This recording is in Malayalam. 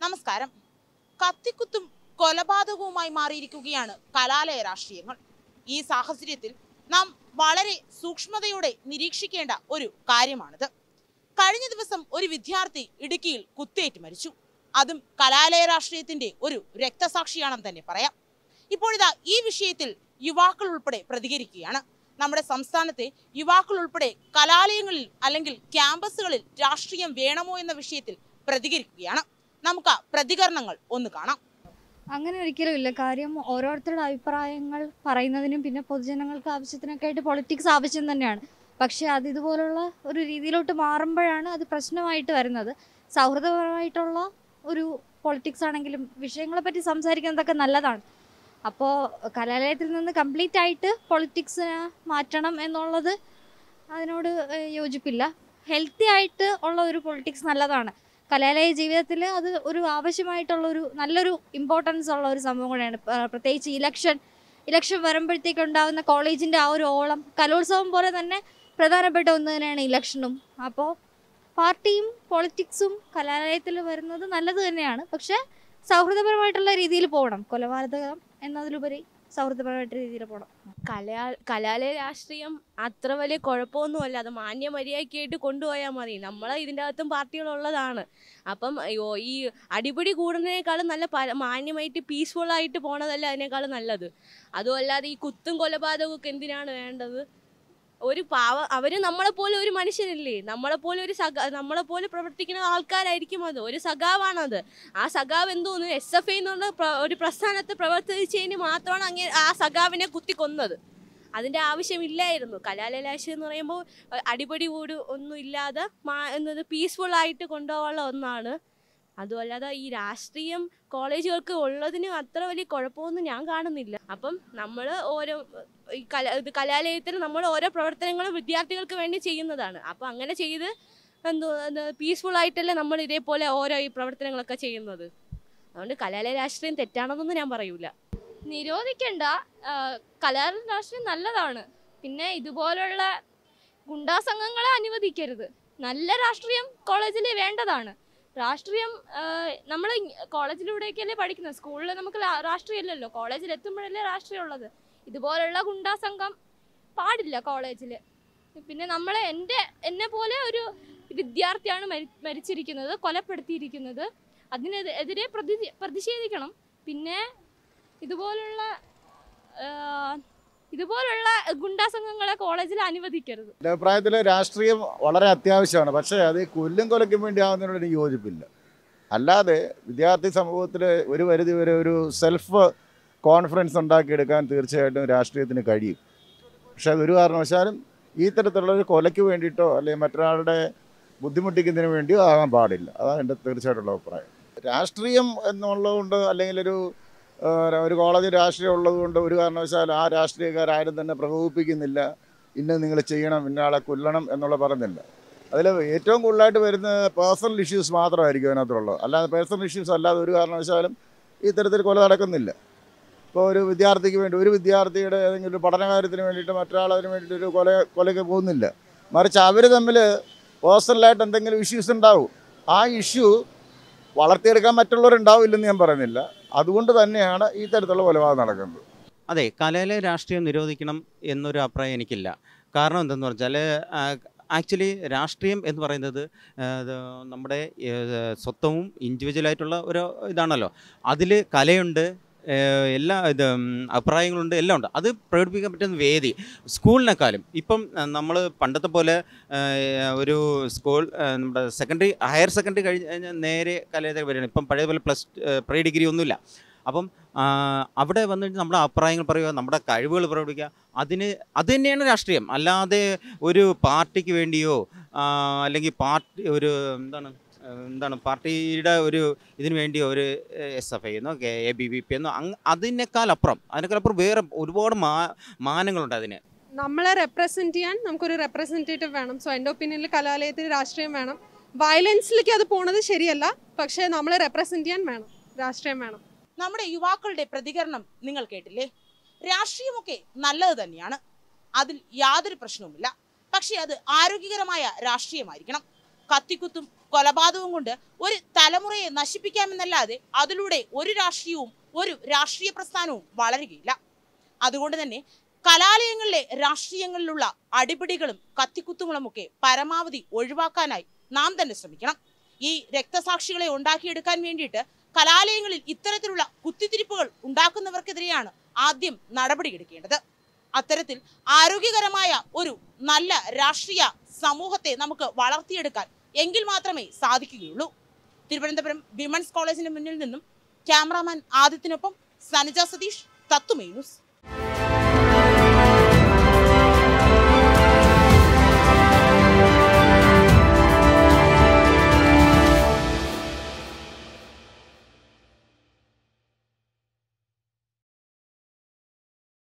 നമസ്കാരം കത്തിക്കുത്തും കൊലപാതകവുമായി മാറിയിരിക്കുകയാണ് കലാലയ രാഷ്ട്രീയങ്ങൾ ഈ സാഹചര്യത്തിൽ നാം വളരെ സൂക്ഷ്മതയോടെ നിരീക്ഷിക്കേണ്ട ഒരു കാര്യമാണിത് കഴിഞ്ഞ ദിവസം ഒരു വിദ്യാർത്ഥി ഇടുക്കിയിൽ കുത്തേറ്റ് മരിച്ചു അതും കലാലയ രാഷ്ട്രീയത്തിന്റെ ഒരു രക്തസാക്ഷിയാണെന്ന് തന്നെ പറയാം ഇപ്പോഴിതാ ഈ വിഷയത്തിൽ യുവാക്കൾ ഉൾപ്പെടെ പ്രതികരിക്കുകയാണ് നമ്മുടെ സംസ്ഥാനത്തെ യുവാക്കൾ ഉൾപ്പെടെ കലാലയങ്ങളിൽ അല്ലെങ്കിൽ ക്യാമ്പസുകളിൽ രാഷ്ട്രീയം വേണമോ എന്ന വിഷയത്തിൽ പ്രതികരിക്കുകയാണ് നമുക്ക് ആ പ്രതികരണങ്ങൾ ഒന്ന് കാണാം അങ്ങനെ ഒരിക്കലും ഇല്ല കാര്യം ഓരോരുത്തരുടെ അഭിപ്രായങ്ങൾ പറയുന്നതിനും പിന്നെ പൊതുജനങ്ങൾക്ക് ആവശ്യത്തിനൊക്കെ ആയിട്ട് പൊളിറ്റിക്സ് ആവശ്യം തന്നെയാണ് പക്ഷേ അത് ഇതുപോലുള്ള ഒരു രീതിയിലോട്ട് മാറുമ്പോഴാണ് അത് പ്രശ്നമായിട്ട് വരുന്നത് സൗഹൃദപരമായിട്ടുള്ള ഒരു പൊളിറ്റിക്സ് ആണെങ്കിലും വിഷയങ്ങളെ പറ്റി സംസാരിക്കുന്നതൊക്കെ നല്ലതാണ് അപ്പോൾ കലാലയത്തിൽ നിന്ന് കംപ്ലീറ്റ് ആയിട്ട് പൊളിറ്റിക്സിനെ മാറ്റണം എന്നുള്ളത് അതിനോട് ഏഹ്, യോജിപ്പില്ല ഹെൽത്തി ആയിട്ട് ഉള്ള ഒരു പൊളിറ്റിക്സ് നല്ലതാണ് കലാലയ ജീവിതത്തിൽ അത് ഒരു ആവശ്യമായിട്ടുള്ള ഒരു നല്ലൊരു ഇമ്പോർട്ടൻസ് ഉള്ള ഒരു സംഭവം കൂടെയാണ് പ- പ്രത്യേകിച്ച് ഇലക്ഷൻ ഇലക്ഷൻ വരുമ്പോഴത്തേക്ക് ഉണ്ടാകുന്ന കോളേജിൻ്റെ ആ ഒരു ഓളം കലോത്സവം പോലെ തന്നെ പ്രധാനപ്പെട്ട ഒന്ന് തന്നെയാണ് ഇലക്ഷനും അപ്പോൾ പാർട്ടിയും പൊളിറ്റിക്സും കലാലയത്തിൽ വരുന്നത് നല്ലത് തന്നെയാണ് പക്ഷേ സൗഹൃദപരമായിട്ടുള്ള രീതിയിൽ പോകണം കൊലപാതകം എന്നതിലുപരി സൗഹൃദപരമായിട്ട് രീതിയിൽ പോകണം കലാ കലാലയ രാഷ്ട്രീയം അത്ര വലിയ കുഴപ്പമൊന്നുമല്ല അത് മാന്യ മര്യാദയ്ക്കായിട്ട് കൊണ്ടുപോയാൽ മതി നമ്മളെ ഇതിൻ്റെ അകത്തും പാർട്ടികളുള്ളതാണ് അപ്പം അയ്യോ ഈ അടിപിടി കൂടുന്നതിനേക്കാളും നല്ല പ- മാന്യമായിട്ട് പീസ്ഫുൾ ആയിട്ട് പോണതല്ല അതിനേക്കാളും നല്ലത് അതും അല്ലാതെ ഈ കുത്തും കൊലപാതകവും ഒക്കെ എന്തിനാണ് വേണ്ടത് ഒരു പാവ അവര് നമ്മളെ പോലെ ഒരു മനുഷ്യനല്ലേ നമ്മളെ പോലെ ഒരു സഖ നമ്മളെ പോലെ പ്രവർത്തിക്കുന്ന ആൾക്കാരായിരിക്കും അത് ഒരു സഖാവാണത് ആ സഖാവ് എന്തോന്നു എസ് എഫ് ഐ എന്നുള്ള പ്ര- ഒരു പ്രസ്ഥാനത്ത് പ്രവർത്തിച്ചതിന് മാത്രമാണ് അങ്ങേ ആ സഖാവിനെ കുത്തിക്കൊന്നത് അതിൻ്റെ ആവശ്യമില്ലായിരുന്നു കലാലയലാശം എന്ന് പറയുമ്പോൾ അഹ് അടിപൊളി കൂട് ഒന്നും ഇല്ലാതെ മാ എന്നത് പീസ്ഫുൾ ആയിട്ട് കൊണ്ടുപോകാനുള്ള ഒന്നാണ് അതുമല്ലാതെ ഈ രാഷ്ട്രീയം കോളേജുകൾക്ക് ഉള്ളതിന് അത്ര വലിയ കുഴപ്പമൊന്നും ഞാൻ കാണുന്നില്ല അപ്പം നമ്മൾ ഓരോ ഈ കല ഇത് കലാലയത്തിൽ നമ്മൾ ഓരോ പ്രവർത്തനങ്ങളും വിദ്യാർത്ഥികൾക്ക് വേണ്ടി ചെയ്യുന്നതാണ് അപ്പം അങ്ങനെ ചെയ്ത് എന്തോ പീസ്ഫുൾ ആയിട്ടല്ലേ നമ്മൾ ഇതേപോലെ ഓരോ ഈ പ്രവർത്തനങ്ങളൊക്കെ ചെയ്യുന്നത് അതുകൊണ്ട് കലാലയ രാഷ്ട്രീയം തെറ്റാണെന്നൊന്നും ഞാൻ പറയൂല നിരോധിക്കണ്ട കലാർ രാഷ്ട്രീയം നല്ലതാണ് പിന്നെ ഇതുപോലുള്ള ഗുണ്ടാസംഘങ്ങളെ അനുവദിക്കരുത് നല്ല രാഷ്ട്രീയം കോളേജിൽ വേണ്ടതാണ് രാഷ്ട്രീയം നമ്മൾ കോളേജിലൂടെയൊക്കെയല്ലേ പഠിക്കുന്നത് സ്കൂളിൽ നമുക്ക് ലാ- രാഷ്ട്രീയമല്ലല്ലോ കോളേജിൽ എത്തുമ്പോഴല്ലേ രാഷ്ട്രീയം ഉള്ളത് ഇതുപോലുള്ള ഗുണ്ടാസംഘം പാടില്ല കോളേജിൽ പിന്നെ നമ്മൾ എൻ്റെ എന്നെ പോലെ ഒരു വിദ്യാർത്ഥിയാണ് മരി മരിച്ചിരിക്കുന്നത് കൊലപ്പെടുത്തിയിരിക്കുന്നത് അതിനെതിരെ എതിരെ പ്രതി പ്രതിഷേധിക്കണം പിന്നെ ഇതുപോലുള്ള ആ, ഇതുപോലുള്ള ഗുണ്ടാസംഘങ്ങളെ കോളേജിൽ അനുവദിക്കരുത് എൻ്റെ അഭിപ്രായത്തിൽ രാഷ്ട്രീയം വളരെ അത്യാവശ്യമാണ് പക്ഷേ അത് ഈ കൊല്ലും കൊലയ്ക്കും വേണ്ടി ആവുന്നതിനോട് എനിക്ക് യോജിപ്പില്ല അല്ലാതെ വിദ്യാർത്ഥി സമൂഹത്തിൽ ഒരു പരിധി വരെ ഒരു സെൽഫ് കോൺഫിഡൻസ് ഉണ്ടാക്കിയെടുക്കാൻ തീർച്ചയായിട്ടും രാഷ്ട്രീയത്തിന് കഴിയും പക്ഷേ അതൊരു കാരണവശാലും ഈ തരത്തിലുള്ള ഒരു കൊലയ്ക്ക് വേണ്ടിയിട്ടോ അല്ലെങ്കിൽ മറ്റൊരാളുടെ ബുദ്ധിമുട്ടിക്കുന്നതിന് വേണ്ടിയോ ആകാൻ പാടില്ല അതാണ് എൻ്റെ തീർച്ചയായിട്ടുള്ള അഭിപ്രായം രാഷ്ട്രീയം എന്നുള്ളതുകൊണ്ട് അല്ലെങ്കിൽ ഒരു ആ, ഒരു കോളേജ് രാഷ്ട്രീയം ഉള്ളതുകൊണ്ട് ഒരു കാരണവശാലും ആ രാഷ്ട്രീയക്കാരും തന്നെ പ്രകോപിപ്പിക്കുന്നില്ല ഇന്ന നിങ്ങൾ ചെയ്യണം ഇന്ന ആളെ കൊല്ലണം എന്നുള്ള പറയുന്നില്ല അതിൽ ഏറ്റവും കൂടുതലായിട്ട് വരുന്ന പേഴ്സണൽ ഇഷ്യൂസ് മാത്രമായിരിക്കും അതിനകത്തുള്ളത് അല്ലാതെ പേഴ്സണൽ ഇഷ്യൂസ് അല്ലാതെ ഒരു കാരണവശാലും ഈ തരത്തിൽ കൊല നടക്കുന്നില്ല ഇപ്പോൾ ഒരു വിദ്യാർത്ഥിക്ക് വേണ്ടി ഒരു വിദ്യാർത്ഥിയുടെ ഏതെങ്കിലും ഒരു പഠനകാര്യത്തിന് വേണ്ടിയിട്ട് മറ്റൊരാളതിന് വേണ്ടിയിട്ട് ഒരു കൊല കൊലയ്ക്ക് പോകുന്നില്ല മറിച്ച് അവർ തമ്മിൽ പേഴ്സണലായിട്ട് എന്തെങ്കിലും ഇഷ്യൂസ് ഉണ്ടാവും ആ ഇഷ്യൂ വളർത്തിയെടുക്കാൻ മറ്റുള്ളവരുണ്ടാവില്ലെന്ന് ഞാൻ പറയുന്നില്ല അതുകൊണ്ട് തന്നെയാണ് ഈ തരത്തിലുള്ള കൊലപാതകം നടക്കുന്നത് അതെ കലയിലെ രാഷ്ട്രീയം നിരോധിക്കണം എന്നൊരു അഭിപ്രായം എനിക്കില്ല കാരണം എന്തെന്ന് പറഞ്ഞാൽ ആക്ച്വലി രാഷ്ട്രീയം എന്ന് പറയുന്നത് ആ, ഇത് നമ്മുടെ ഏ, സ്വത്വവും ഇൻഡിവിജ്വലായിട്ടുള്ള ഒരു ഇതാണല്ലോ അതിൽ കലയുണ്ട് ഏ, എല്ലാ ഇത് ഉം, അഭിപ്രായങ്ങളുണ്ട് എല്ലാം ഉണ്ട് അത് പ്രകടിപ്പിക്കാൻ പറ്റുന്ന വേദി സ്കൂളിനെക്കാളും ഇപ്പം നമ്മൾ പണ്ടത്തെ പോലെ ആ, ഒരു സ്കൂൾ ആ, നമ്മുടെ സെക്കൻഡറി ഹയർ സെക്കൻഡറി കഴിഞ്ഞ് കഴിഞ്ഞാൽ നേരെ കലയിലേക്ക് വരികയാണ് ഇപ്പം പഴയ പോലെ പ്ലസ് പ്രീ ഡിഗ്രി ഒന്നുമില്ല അപ്പം ആ, അവിടെ വന്നിട്ട് നമ്മുടെ അഭിപ്രായങ്ങൾ പറയുക നമ്മുടെ കഴിവുകൾ പ്രകടിപ്പിക്കുക അതിന് അത് തന്നെയാണ് രാഷ്ട്രീയം അല്ലാതെ ഒരു പാർട്ടിക്ക് വേണ്ടിയോ ആ, അല്ലെങ്കിൽ പാർട്ടി ഒരു എന്താണ് ആ, എന്താണ് പാർട്ടിയുടെ ഒരു ഇതിന് വേണ്ടിയോ ഒരു എസ് എഫ് ഐ എന്നോ K A B V P എന്നോ അങ്ങ് അതിനേക്കാൾ അപ്പുറം അതിനേക്കാൾ അപ്പുറം വേറെ ഒരുപാട് മാ മാനങ്ങളുണ്ട് അതിന് നമ്മളെ റെപ്രസെൻറ്റ് ചെയ്യാൻ നമുക്കൊരു റെപ്രസെൻറ്റേറ്റീവ് വേണം സോ എൻ്റെ ഒപ്പീനിയനിൽ കലാലയത്തിന് രാഷ്ട്രീയം വേണം വയലൻസിലേക്ക് അത് പോണത് ശരിയല്ല പക്ഷേ നമ്മളെ റെപ്രസെൻറ്റ് ചെയ്യാൻ വേണം രാഷ്ട്രീയം വേണം നമ്മുടെ യുവാക്കളുടെ പ്രതികരണം നിങ്ങൾ കേട്ടില്ലേ രാഷ്ട്രീയമൊക്കെ നല്ലത് തന്നെയാണ് അതിൽ യാതൊരു പ്രശ്നവുമില്ല പക്ഷേ അത് ആരോഗ്യകരമായ രാഷ്ട്രീയമായിരിക്കണം കത്തിക്കുത്തും കൊലപാതകവും കൊണ്ട് ഒരു തലമുറയെ നശിപ്പിക്കാമെന്നല്ലാതെ അതിലൂടെ ഒരു രാഷ്ട്രീയവും ഒരു രാഷ്ട്രീയ പ്രസ്ഥാനവും വളരുകയില്ല അതുകൊണ്ട് തന്നെ കലാലയങ്ങളിലെ രാഷ്ട്രീയങ്ങളിലുള്ള അടിപിടികളും കത്തിക്കുത്തുകളുമൊക്കെ പരമാവധി ഒഴിവാക്കാനായി നാം തന്നെ ശ്രമിക്കണം ഈ രക്തസാക്ഷികളെ ഉണ്ടാക്കിയെടുക്കാൻ വേണ്ടിയിട്ട് കലാലയങ്ങളിൽ ഇത്തരത്തിലുള്ള കുത്തിത്തിരിപ്പുകൾ ഉണ്ടാക്കുന്നവർക്കെതിരെയാണ് ആദ്യം നടപടിയെടുക്കേണ്ടത് അത്തരത്തിൽ ആരോഗ്യകരമായ ഒരു നല്ല രാഷ്ട്രീയ സമൂഹത്തെ നമുക്ക് വളർത്തിയെടുക്കാൻ എങ്കിൽ മാത്രമേ സാധിക്കുകയുള്ളൂ തിരുവനന്തപുരം വിമൻസ് കോളേജിന് മുന്നിൽ നിന്നും ക്യാമറാമാൻ ആദിത്യനൊപ്പം സനിജ സതീഷ് തത്തുമേ ന്യൂസ്